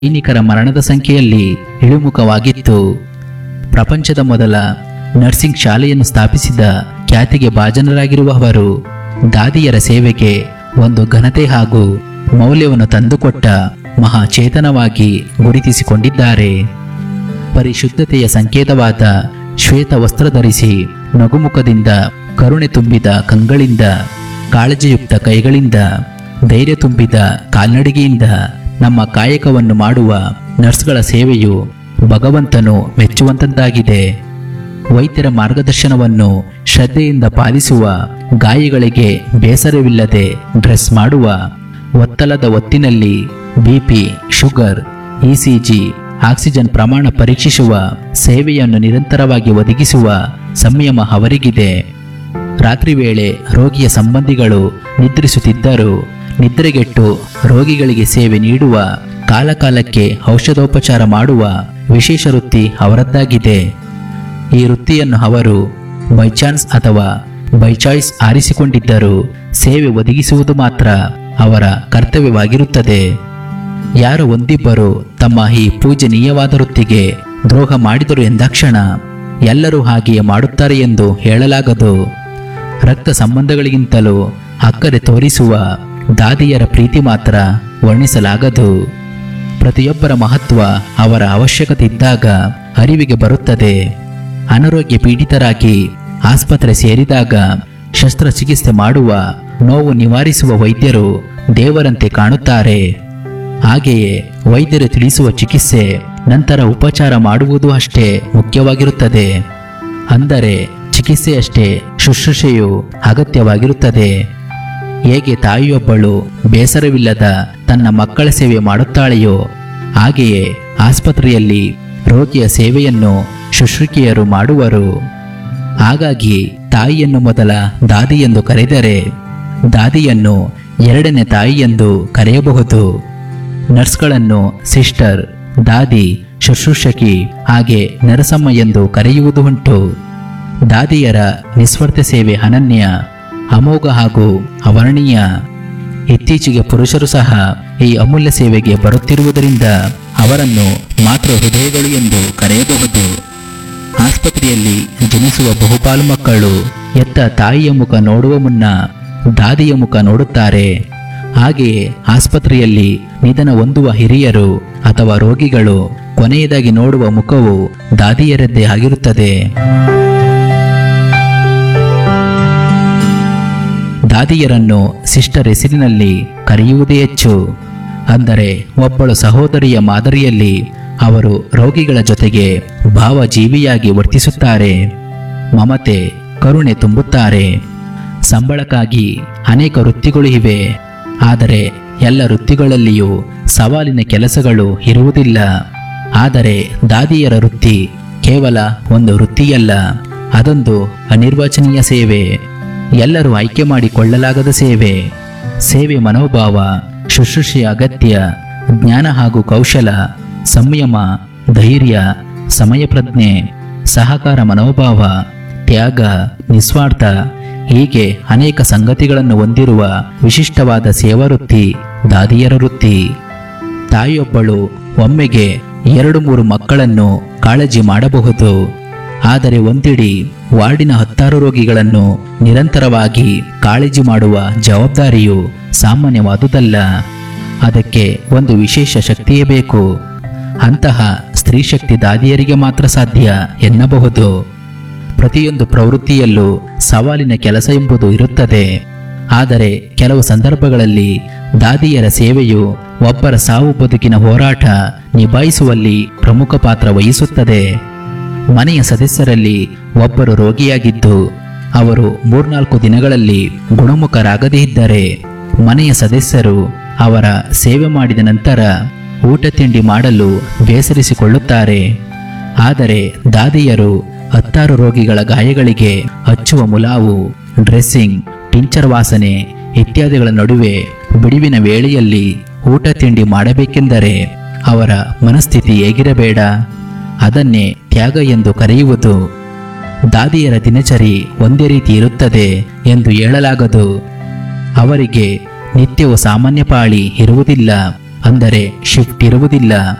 ಸೈನಿಕರ ಮರಣದ ಸಂಖ್ಯೆಯಲ್ಲಿ ಇಳಿಮುಖವಾಗಿತ್ತು ಪ್ರಪಂಚದ ಮೊದಲ ನರ್ಸಿಂಗ್ ಶಾಲೆಯನ್ನು ಸ್ಥಾಪಿಸಿದ ಖ್ಯಾತಿಗೆ ಭಾಜನರಾಗಿರುವ ಅವರು ದಾದಿಯರ ಸೇವೆಗೆ ಒಂದು ಘನತೆ ಹಾಗೂ ಮೌಲ್ಯವನ್ನು ತಂದುಕೊಟ್ಟ ಮಹಾಚೇತನವಾಗಿ ಗುರುತಿಸಿಕೊಂಡಿದ್ದಾರೆ ಪರಿಶುದ್ಧತೆಯ ಸಂಕೇತವಾದ ಶ್ವೇತ ವಸ್ತ್ರ ಧರಿಸಿ ನಗುಮುಖದಿಂದ ಕರುಣೆ ತುಂಬಿದ ಕಂಗಳಿಂದ ಕಾಳಜಿಯುಕ್ತ ಕೈಗಳಿಂದ ಧೈರ್ಯ ತುಂಬಿದ ಕಾಲ್ನಡಿಗೆಯಿಂದ ನಮ್ಮ ಕಾಯಕವನ್ನು ಮಾಡುವ ನರ್ಸ್ಗಳ ಸೇವೆಯು ಭಗವಂತನು ಮೆಚ್ಚುವಂತದ್ದಾಗಿದೆ ವೈದ್ಯರ ಮಾರ್ಗದರ್ಶನವನ್ನು ಶ್ರದ್ಧೆಯಿಂದ ಪಾಲಿಸುವ ಗಾಯಗಳಿಗೆ ಬೇಸರವಿಲ್ಲದೆ ಡ್ರೆಸ್ ಮಾಡುವ ಒತ್ತಲದ ಒತ್ತಿನಲ್ಲಿ ಬಿಪಿ ಶುಗರ್ ಇಸಿಜಿ ಆಕ್ಸಿಜನ್ ಪ್ರಮಾಣ ಪರೀಕ್ಷಿಸುವ ಸೇವೆಯನ್ನು ನಿರಂತರವಾಗಿ ಒದಗಿಸುವ ಸಂಯಮ ಅವರಿಗಿದೆ ರಾತ್ರಿ ವೇಳೆ ರೋಗಿಯ ಸಂಬಂಧಿಗಳು ನಿದ್ರಿಸುತ್ತಿದ್ದರೂ ನಿದ್ರೆಗೆಟ್ಟು ರೋಗಿಗಳಿಗೆ ಸೇವೆ ನೀಡುವ ಕಾಲಕಾಲಕ್ಕೆ ಔಷಧೋಪಚಾರ ಮಾಡುವ ವಿಶೇಷ ವೃತ್ತಿ ಅವರದ್ದಾಗಿದೆ ಈ ವೃತ್ತಿಯನ್ನು ಅವರು ಬೈ ಚಾನ್ಸ್ ಅಥವಾ ಬೈ ಚಾಯ್ಸ್ ಆರಿಸಿಕೊಂಡಿದ್ದರೂ ಸೇವೆ ಒದಗಿಸುವುದು ಮಾತ್ರ ಅವರ ಕರ್ತವ್ಯವಾಗಿರುತ್ತದೆ ಯಾರೋ ಒಂದಿಬ್ಬರು ತಮ್ಮ ಈ ಪೂಜನೀಯವಾದ ವೃತ್ತಿಗೆ ದ್ರೋಹ ಮಾಡಿದರು ಎಂದಾಕ್ಷಣ ಎಲ್ಲರೂ ಹಾಗೆಯೇ ಮಾಡುತ್ತಾರೆ ಎಂದು ಹೇಳಲಾಗದು ರಕ್ತ ಸಂಬಂಧಗಳಿಗಿಂತಲೂ ಅಕ್ಕರೆ ತೋರಿಸುವ ದಾದಿಯರ ಪ್ರೀತಿ ಮಾತ್ರ ವರ್ಣಿಸಲಾಗದು ಪ್ರತಿಯೊಬ್ಬರ ಮಹತ್ವ ಅವರ ಅವಶ್ಯಕತೆ ಇದ್ದಾಗ ಅರಿವಿಗೆ ಬರುತ್ತದೆ ಅನಾರೋಗ್ಯ ಪೀಡಿತರಾಗಿ ಆಸ್ಪತ್ರೆ ಸೇರಿದಾಗ ಶಸ್ತ್ರಚಿಕಿತ್ಸೆ ಮಾಡುವ ನೋವು ನಿವಾರಿಸುವ ವೈದ್ಯರು ದೇವರಂತೆ ಕಾಣುತ್ತಾರೆ ಹಾಗೆಯೇ ವೈದ್ಯರು ತಿಳಿಸುವ ಚಿಕಿತ್ಸೆ ನಂತರ ಉಪಚಾರ ಮಾಡುವುದು ಅಷ್ಟೇ ಮುಖ್ಯವಾಗಿರುತ್ತದೆ ಅಂದರೆ ಚಿಕಿತ್ಸೆಯಷ್ಟೇ ಶುಶ್ರೂಷೆಯು ಅಗತ್ಯವಾಗಿರುತ್ತದೆ ಹೇಗೆ ತಾಯಿಯೊಬ್ಬಳು ಬೇಸರವಿಲ್ಲದ ತನ್ನ ಮಕ್ಕಳ ಸೇವೆ ಮಾಡುತ್ತಾಳೆಯೋ ಹಾಗೆಯೇ ಆಸ್ಪತ್ರೆಯಲ್ಲಿ ರೋಗಿಯ ಸೇವೆಯನ್ನು ಶುಶ್ರೂಷಕಿಯರು ಮಾಡುವರು ಹಾಗಾಗಿ ತಾಯಿಯನ್ನು ಮೊದಲ ದಾದಿ ಎಂದು ಕರೆದರೆ ದಾದಿಯನ್ನು ಎರಡನೇ ತಾಯಿ ಎಂದು ಕರೆಯಬಹುದು ನರ್ಸ್ಗಳನ್ನು ಸಿಸ್ಟರ್ ದಾದಿ ಶುಶ್ರೂಷಕಿ ಹಾಗೆ ನರಸಮ್ಮ ಎಂದು ಕರೆಯುವುದು ಉಂಟು ದಾದಿಯರ ನಿಸ್ವಾರ್ಥ ಸೇವೆ ಅನನ್ಯ ಅಮೋಘ ಹಾಗೂ ಅವರ್ಣೀಯ ಇತ್ತೀಚೆಗೆ ಪುರುಷರು ಸಹ ಈ ಅಮೂಲ್ಯ ಸೇವೆಗೆ ಬರುತ್ತಿರುವುದರಿಂದ ಅವರನ್ನು ಮಾತ್ರ ಹೃದಯಗಳು ಎಂದು ಕರೆಯಬಹುದು ಆಸ್ಪತ್ರೆಯಲ್ಲಿ ಜನಿಸುವ ಬಹುಪಾಲು ಮಕ್ಕಳು ಎತ್ತ ತಾಯಿಯ ಮುಖ ನೋಡುವ ಮುನ್ನ ದಾದಿಯ ಮುಖ ನೋಡುತ್ತಾರೆ ಹಾಗೆಯೇ ಆಸ್ಪತ್ರೆಯಲ್ಲಿ ನಿಧನ ಹೊಂದುವ ಹಿರಿಯರು ಅಥವಾ ರೋಗಿಗಳು ಕೊನೆಯದಾಗಿ ನೋಡುವ ಮುಖವು ದಾದಿಯರದ್ದೇ ಆಗಿರುತ್ತದೆ ದಾದಿಯರನ್ನು ಸಿಸ್ಟರ್ ಹೆಸರಿನಲ್ಲಿ ಕರೆಯುವುದೇ ಹೆಚ್ಚು ಅಂದರೆ ಒಬ್ಬಳು ಸಹೋದರಿಯ ಮಾದರಿಯಲ್ಲಿ ಅವರು ರೋಗಿಗಳ ಜೊತೆಗೆ ಭಾವಜೀವಿಯಾಗಿ ವರ್ತಿಸುತ್ತಾರೆ ಮಮತೆ ಕರುಣೆ ತುಂಬುತ್ತಾರೆ ಸಂಬಳಕ್ಕಾಗಿ ಅನೇಕ ವೃತ್ತಿಗಳು ಇವೆ ಆದರೆ ಎಲ್ಲ ವೃತ್ತಿಗಳಲ್ಲಿಯೂ ಸವಾಲಿನ ಕೆಲಸಗಳು ಇರುವುದಿಲ್ಲ ಆದರೆ ದಾದಿಯರ ವೃತ್ತಿ ಕೇವಲ ಒಂದು ವೃತ್ತಿಯಲ್ಲ ಅದೊಂದು ಅನಿರ್ವಚನೀಯ ಸೇವೆ ಎಲ್ಲರೂ ಆಯ್ಕೆ ಮಾಡಿಕೊಳ್ಳಲಾಗದ ಸೇವೆ ಸೇವೆ ಮನೋಭಾವ ಶುಶ್ರೂಷೆಯ ಅಗತ್ಯ ಜ್ಞಾನ ಹಾಗೂ ಕೌಶಲ ಸಂಯಮ ಧೈರ್ಯ ಸಮಯ ಪ್ರಜ್ಞೆ ಸಹಕಾರ ಮನೋಭಾವ ತ್ಯಾಗ ನಿಸ್ವಾರ್ಥ ಹೀಗೆ ಅನೇಕ ಸಂಗತಿಗಳನ್ನು ಹೊಂದಿರುವ ವಿಶಿಷ್ಟವಾದ ಸೇವಾ ವೃತ್ತಿ ದಾದಿಯರ ವೃತ್ತಿ ತಾಯಿಯೊಬ್ಬಳು ಒಮ್ಮೆಗೆ ಎರಡು ಮೂರು ಮಕ್ಕಳನ್ನು ಕಾಳಜಿ ಮಾಡಬಹುದು ಆದರೆ ಒಂದಿಡಿ ವಾರ್ಡಿನ ಹತ್ತಾರು ರೋಗಿಗಳನ್ನು ನಿರಂತರವಾಗಿ ಕಾಳಜಿ ಮಾಡುವ ಜವಾಬ್ದಾರಿಯು ಸಾಮಾನ್ಯವಾದುದಲ್ಲ ಅದಕ್ಕೆ ಒಂದು ವಿಶೇಷ ಶಕ್ತಿಯೇ ಬೇಕು ಅಂತಹ ಸ್ತ್ರೀ ಶಕ್ತಿ ದಾದಿಯರಿಗೆ ಮಾತ್ರ ಸಾಧ್ಯ ಎನ್ನಬಹುದು ಪ್ರತಿಯೊಂದು ಪ್ರವೃತ್ತಿಯಲ್ಲೂ ಸವಾಲಿನ ಕೆಲಸ ಎಂಬುದು ಇರುತ್ತದೆ ಆದರೆ ಕೆಲವು ಸಂದರ್ಭಗಳಲ್ಲಿ ದಾದಿಯರ ಸೇವೆಯು ಒಬ್ಬರ ಸಾವು ಬದುಕಿನ ಹೋರಾಟ ನಿಭಾಯಿಸುವಲ್ಲಿ ಪ್ರಮುಖ ಪಾತ್ರ ವಹಿಸುತ್ತದೆ ಮನೆಯ ಸದಸ್ಯರಲ್ಲಿ ಒಬ್ಬರು ರೋಗಿಯಾಗಿದ್ದು ಅವರು ಮೂರ್ನಾಲ್ಕು ದಿನಗಳಲ್ಲಿ ಗುಣಮುಖರಾಗದೇ ಇದ್ದರೆ ಮನೆಯ ಸದಸ್ಯರು ಅವರ ಸೇವೆ ಮಾಡಿದ ನಂತರ ಊಟ ತಿಂಡಿ ಮಾಡಲು ಬೇಸರಿಸಿಕೊಳ್ಳುತ್ತಾರೆ ಆದರೆ ದಾದಿಯರು ಹತ್ತಾರು ರೋಗಿಗಳ ಗಾಯಗಳಿಗೆ ಹಚ್ಚುವ ಮುಲಾವು ಡ್ರೆಸ್ಸಿಂಗ್ ಟಿಂಚರ್ ವಾಸನೆ ಇತ್ಯಾದಿಗಳ ನಡುವೆ ಬಿಡುವಿನ ವೇಳೆಯಲ್ಲಿ ಊಟ ತಿಂಡಿ ಮಾಡಬೇಕೆಂದರೆ ಅವರ ಮನಸ್ಥಿತಿ ಹೇಗಿರಬೇಡ ಅದನ್ನೇ ತ್ಯಾಗ ಎಂದು ಕರೆಯುವುದು ದಾದಿಯರ ದಿನಚರಿ ಒಂದೇ ರೀತಿ ಇರುತ್ತದೆ ಎಂದು ಹೇಳಲಾಗದು ಅವರಿಗೆ ನಿತ್ಯವೂ ಸಾಮಾನ್ಯ ಪಾಳಿ ಇರುವುದಿಲ್ಲ ಅಂದರೆ ಶಿಫ್ಟ್ ಇರುವುದಿಲ್ಲ